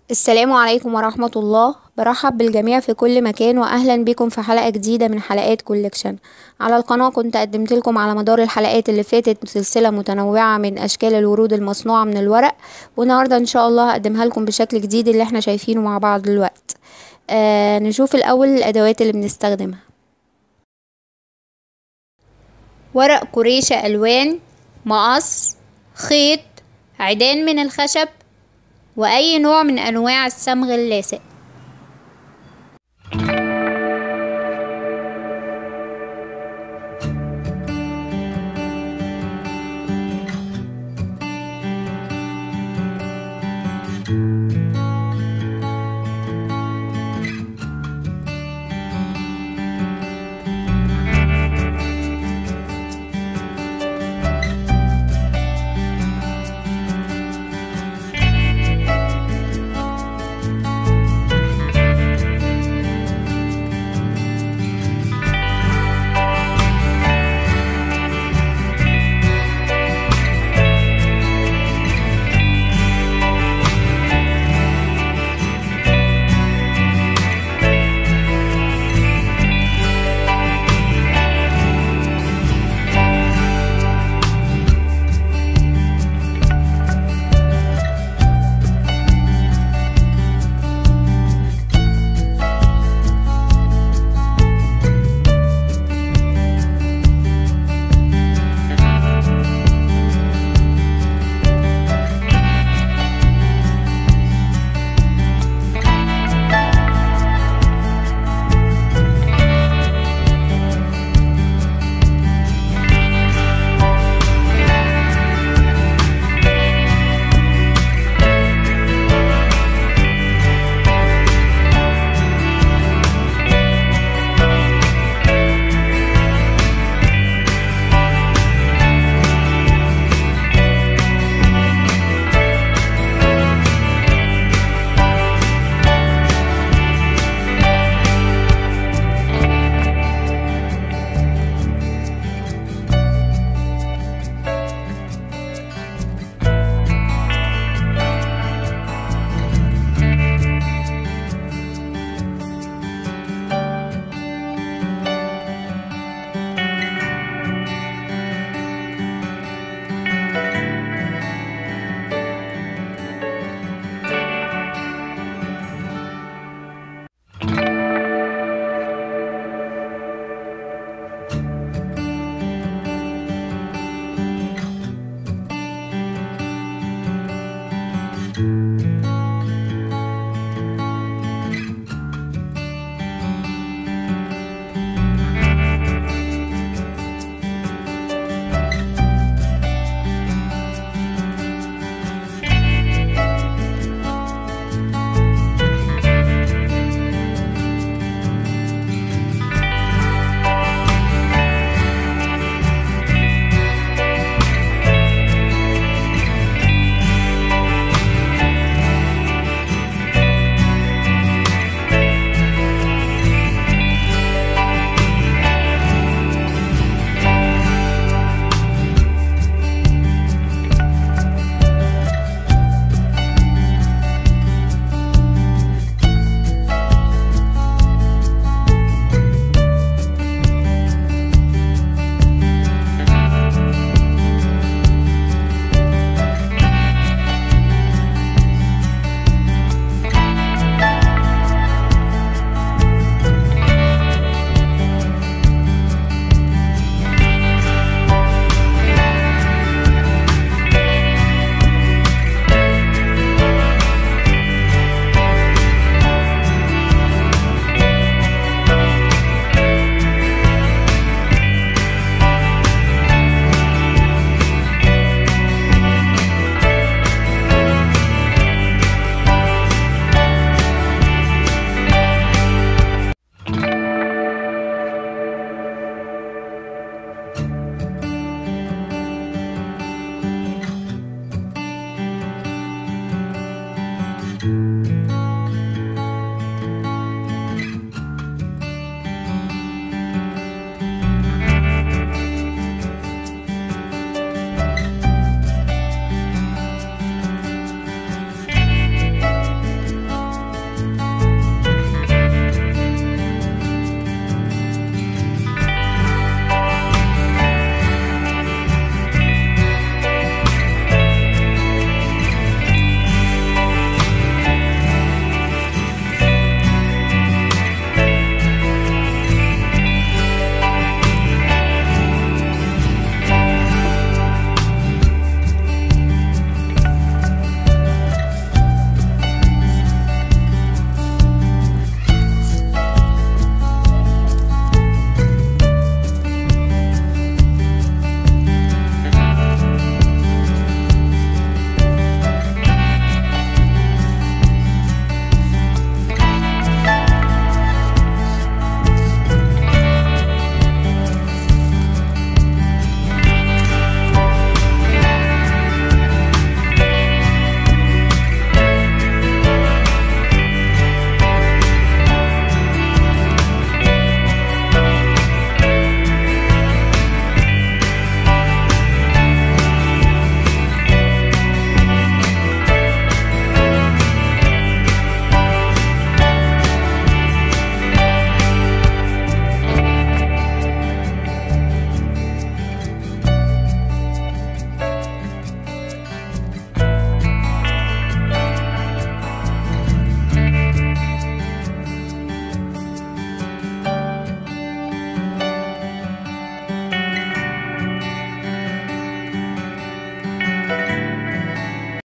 السلام عليكم ورحمة الله برحب بالجميع في كل مكان وأهلا بكم في حلقة جديدة من حلقات كولكشن على القناة كنت قدمت لكم على مدار الحلقات اللي فاتت سلسلة متنوعة من أشكال الورود المصنوعة من الورق والنهاردة إن شاء الله هقدمها لكم بشكل جديد اللي احنا شايفينه مع بعض دلوقتي آه نشوف الأول الأدوات اللي بنستخدمها ورق كريشة ألوان مقص خيط عيدان من الخشب وأي نوع من أنواع الصمغ اللاصق